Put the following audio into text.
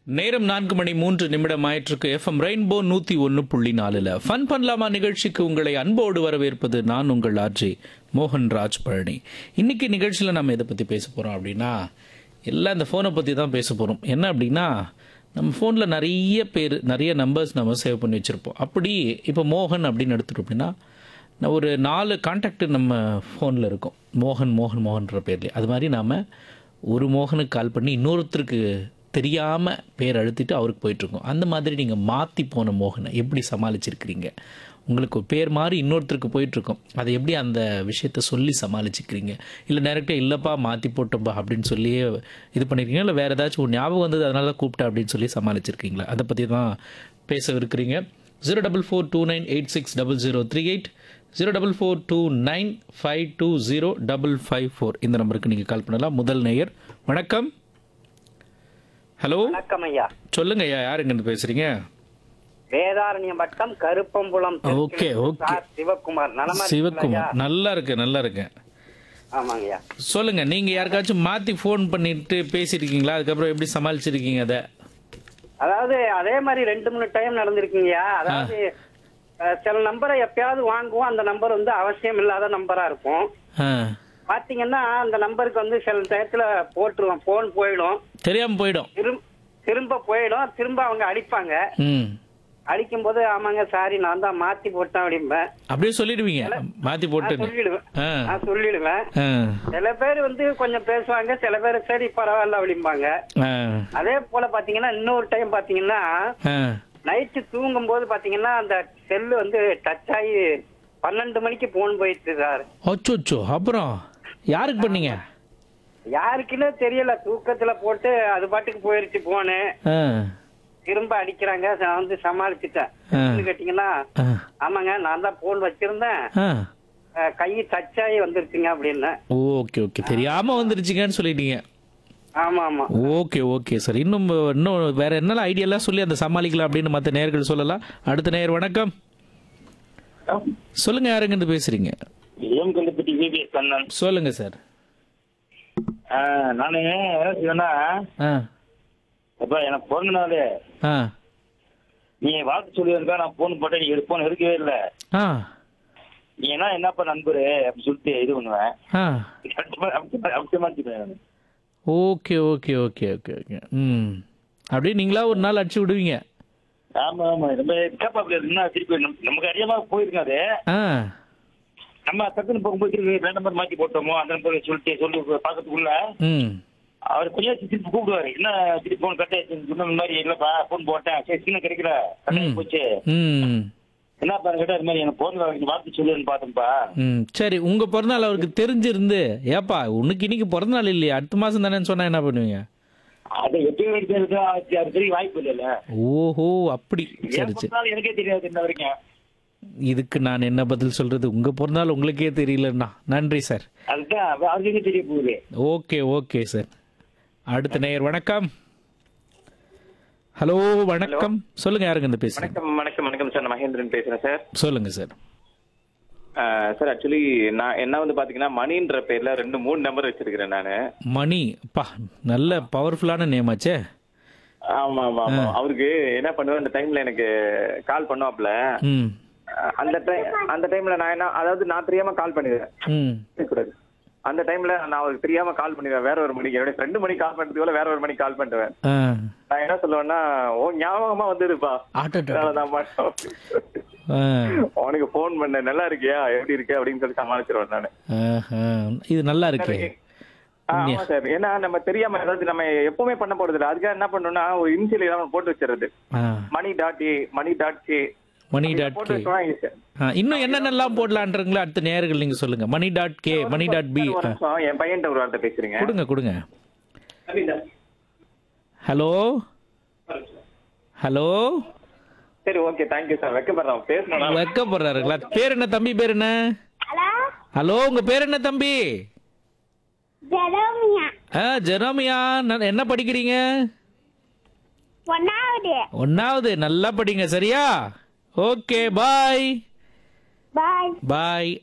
நேரம் நான்கு மணி மூன்று நிமிடம் ஆயிற்றுக்கு எஃப்எம் ரெயின்போ நூத்தி ஒன்னு புள்ளி நாலுல ஃபன் பண்ணலாமா நிகழ்ச்சிக்கு உங்களை அன்போடு வரவேற்பது நான் உங்கள் ஆர்ஜே மோகன் ராஜ் பழனி இன்னைக்கு நிகழ்ச்சியில் நம்ம எதை பற்றி பேச போகிறோம் அப்படின்னா எல்லாம் இந்த ஃபோனை பற்றி தான் பேச போகிறோம் என்ன அப்படின்னா நம்ம ஃபோனில் நிறைய பேர் நிறைய நம்பர்ஸ் நம்ம சேவ் பண்ணி வச்சுருப்போம் அப்படி இப்போ மோகன் அப்படின்னு எடுத்துட்டோம் அப்படின்னா நான் ஒரு நாலு கான்டாக்ட் நம்ம ஃபோனில் இருக்கும் மோகன் மோகன் மோகன்ற பேர்லேயே அது மாதிரி நாம் ஒரு மோகனுக்கு கால் பண்ணி இன்னொருத்தருக்கு தெரியாமல் பேர் அழுத்திட்டு அவருக்கு போயிட்டுருக்கோம் அந்த மாதிரி நீங்கள் மாற்றி போன மோகனை எப்படி சமாளிச்சிருக்கிறீங்க உங்களுக்கு ஒரு பேர் மாதிரி இன்னொருத்தருக்கு போயிட்டுருக்கோம் அதை எப்படி அந்த விஷயத்த சொல்லி சமாளிச்சுக்கிறீங்க இல்லை டேரெக்டாக இல்லைப்பா மாற்றி போட்டோம்பா அப்படின்னு சொல்லியே இது பண்ணியிருக்கீங்க இல்லை வேறு ஏதாச்சும் ஒரு ஞாபகம் வந்தது அதனால தான் கூப்பிட்டேன் அப்படின்னு சொல்லி சமாளிச்சிருக்கீங்களா அதை பற்றி தான் பேசவிருக்கிறீங்க zero double four two nine eight six double zero three eight zero double four two nine five two zero double five four இந்த நம்பருக்கு நீங்கள் கால் பண்ணலாம் முதல் நேயர் வணக்கம் ஹலோ வணக்கம் ஐயா சொல்லுங்க ஐயா யாருங்க பேசுறீங்க வேதாரண்யம் வட்டம் கருப்பம்புலம் தெற்கு ஓகே, ஓகே. சார் சிவகுமார் நலமா இருக்கீங்களா சிவக்குமார் ஐயா? நல்லா இருக்கு நல்லா இருக்கு ஆமாங்க ஐயா சொல்லுங்க நீங்க யாருக்காச்சும் மாத்தி ஃபோன் பண்ணிட்டு பேசியிருக்கீங்களா அதுக்கப்புறம் எப்படி சமாளிச்சிருக்கீங்க அதை அதாவது அதே மாதிரி ரெண்டு மூணு டைம் நடந்திருக்கீங்கய்யா அதாவது அஹ், சில நம்பரை எப்பயாவது வாங்குவோம் அந்த நம்பர் வந்து அவசியம் இல்லாத நம்பரா இருக்கும் ஆ, பாத்தீங்கன்னா அந்த நம்பருக்கு வந்து சில டயத்துல போட்டுருவோம் போன் போயிடும் தெரியாம போயிடும் திரும்ப திரும்ப போயிடும் திரும்ப அவங்க அடிப்பாங்க ம் அடிக்கும் போது ஆமாங்க சாரி நான் தான் மாத்தி போட்டேன் அப்படிம்பேன் அப்படியே சொல்லிடுவீங்க மாத்தி நான் போட்டுன்னு சொல்லிடுவேன் ஆ நான் சொல்லிடுவேன் ஆ, சில பேர் வந்து கொஞ்சம் பேசுவாங்க சில பேர் சரி பரவாயில்ல அப்படிம்பாங்க ஆ, அதே போல பாத்தீங்கன்னா இன்னொரு டைம் பாத்தீங்கன்னா ஆ. நைட்டு தூங்கும் போது பாத்தீங்கன்னா அந்த செல்லு வந்து டச் ஆகி பன்னெண்டு மணிக்கு போன் போயிட்டு சார் அச்சோ அப்புறம் யாருக்கு பண்ணீங்க யாருக்குன்னே தெரியல தூக்கத்துல போட்டு அது பாட்டுக்கு போயிருச்சு போனு ஆ, திரும்ப அடிக்கிறாங்க நான் வந்து சமாளிச்சுட்டேன் ஆ. என்னன்னு கேட்டீங்கன்னா ஆ, ஆமாங்க நான் தான் போன் வச்சிருந்தேன் ஆ. அஹ், கை டச் ஆகி வந்துருச்சுங்க அப்படின்னு ஓகே ஓகே தெரியாம வந்துருச்சுங்கன்னு சொல்லிட்டீங்க ஆமா ஆமா ஓகே ஓகே சார் இன்னும் இன்னும் வேற என்னெல்லாம் ஐடியாலாம் சொல்லி அந்த சமாளிக்கலாம் அப்படின்னு மற்ற நேயர்கள் சொல்லலாம் அடுத்த நேயர் வணக்கம் சொல்லுங்க யாருங்க இருந்து பேசுறீங்க ஏம் கல்லுப்பட்டி விபிஎஸ் கண்ணன் சொல்லுங்க சார் ஆ, நானு என்ன செய்வேன்னா ஆ அப்ப எனக்கு பிறந்த நாள் ஆ நீ வாழ்த்து சொல்லியிருந்தா நான் போன் போட்டேன் நீ போன் எடுக்கவே இல்லை ஆ நீ என்ன என்னப்பா நண்பரு அப்படின்னு சொல்லிட்டு இது பண்ணுவேன் ஆ அப்படி மாத்திப்பேன் okay okay okay okay okay ம் அப்படியே நீங்களா ஒரு நாள் அடிச்சு விடுவீங்க ஆமா ஆமா ரொம்ப கேப்பா அப்படி இருக்குன்னா திருப்பி நம்ம- நமக்கு அறியாம போயிருக்காது ஆ நம்ம டக்குன்னு போகும்போது திருப்பி ரெண்டு நம்பர் மாத்தி போட்டோமோ அந்த நம்பர் சொல்லிட்டு சொல்லி பார்க்கறதுக்குள்ள ம் அவர் கொஞ்சம் திருப்பி கூப்பிடுவாரு என்ன திருப்பி போன் கட் ஆயிடுச்சு சொன்ன மாதிரி இல்லப்பா போன் போட்டேன் சரி சின்ன கிடைக்கல கட்டாயி ம். போச்சு ம் என்னப்பா கேட்டா இது மாதிரி எனக்கு போன் வாழ்த்து சொல்லுன்னு பார்த்தேன்ப்பா ம் சரி உங்க பிறந்தநாள் அவருக்கு தெரிஞ்சிருந்து ஏப்பா உனக்கு இன்னைக்கு பிறந்தநாள் இல்லையா அடுத்த மாசம் தானேன்னு சொன்னா என்ன பண்ணுவீங்க அதை எப்படி எடுக்கிறது அது அது தெரிய வாய்ப்பு இல்லைல்ல ஓஹோ அப்படி சரி என் சரி பிறந்தநாள் எனக்கே தெரியாது இன்ன வரைக்கும் இதுக்கு நான் என்ன பதில் சொல்றது உங்க பிறந்தநாள் உங்களுக்கே தெரியலண்ணா நன்றி சார் அதுதான் அது அவருக்கே தெரிய போகுது ஓகே ஓகே சார் அடுத்த நேயர் வணக்கம் ஹலோ வணக்கம் சொல்லுங்க யாருங்க இந்த பேசுறீங்க வணக்கம் வணக்கம் வணக்கம் சார் நான் மகேந்திரன் பேசுறேன் சார் சொல்லுங்க சார் அஹ், சார் ஆக்சுவலி நான் என்ன வந்து பாத்தீங்கன்னா மணின்ற பேர்ல ரெண்டு மூணு நம்பர் வச்சிருக்கிறேன் நானு மணி அப்பா நல்ல பவர்ஃபுல்லான நேம் ஆச்சே ஆமா ஆமா ஆமா அவருக்கு என்ன பண்ணுவேன் அந்த டைம்ல எனக்கு கால் பண்ணுவாப்ல ம் அஹ், அந்த டைம் அந்த டைம்ல நான் என்ன அதாவது நான் தெரியாம கால் பண்ணிடுவேன் ம் கூடாது அந்த டைம்ல நான் அவருக்கு தெரியாம கால் பண்ணிடுவேன் வேற ஒரு மணிக்கு என்னுடைய ரெண்டு மணிக்கு கால் பண்றதுக்குள்ள வேற ஒரு மணிக்கு கால் பண்ணுவேன் ஆ நான் என்ன சொல்லுவேன்னா ஓ ஞாபகமா வந்துருப்பா ஆட்டோ அதனாலதான் மட்டும் ஆ அவனுக்கு ஃபோன் பண்ண நல்லா இருக்கியா எப்படி இருக்க அப்படின்னு சொல்லி சமாளிச்சிருவேன் நானு ஆஹா. இது நல்லா இருக்கே ஆ, ஆமா சார் ஏன்னா நம்ம தெரியாம அதாவது நம்ம எப்பவுமே பண்ண போறது இல்ல அதுக்காக என்ன பண்ணணும்னா ஒரு இனிஷியல் ஏதாவது போட்டு வச்சிருது ஆ Mani dot A Mani dot K Mani dot போட்டு கே வச்சோம்னா easy. ஆ, இன்னும் என்னென்னலாம் போடலான்றீங்களா அடுத்த நேயர்கள் நீங்க சொல்லுங்க Mani dot K Mani dot P ஒரு நிமிஷம், என் பையன்ட்ட ஒரு வார்த்தை பேசுறீங்க கொடுங்க கொடுங்க ஹலோ ஹலோ சரி ஓகே தேங்க்யூ சார் வைக்கப்படுறோம் பேசணும் வைக்கப்படுறாருங்களா பேர் என்ன தம்பி பேர் என்ன ஹலோ ஹலோ உங்க பேர் என்ன தம்பி ஜெரோமியா ஆ ஜெரோமியா ந- என்ன படிக்கிறீங்க ஒன்னாவது ஒன்னாவது நல்லா படிங்க சரியா ஓகே பாய் பாய் பாய்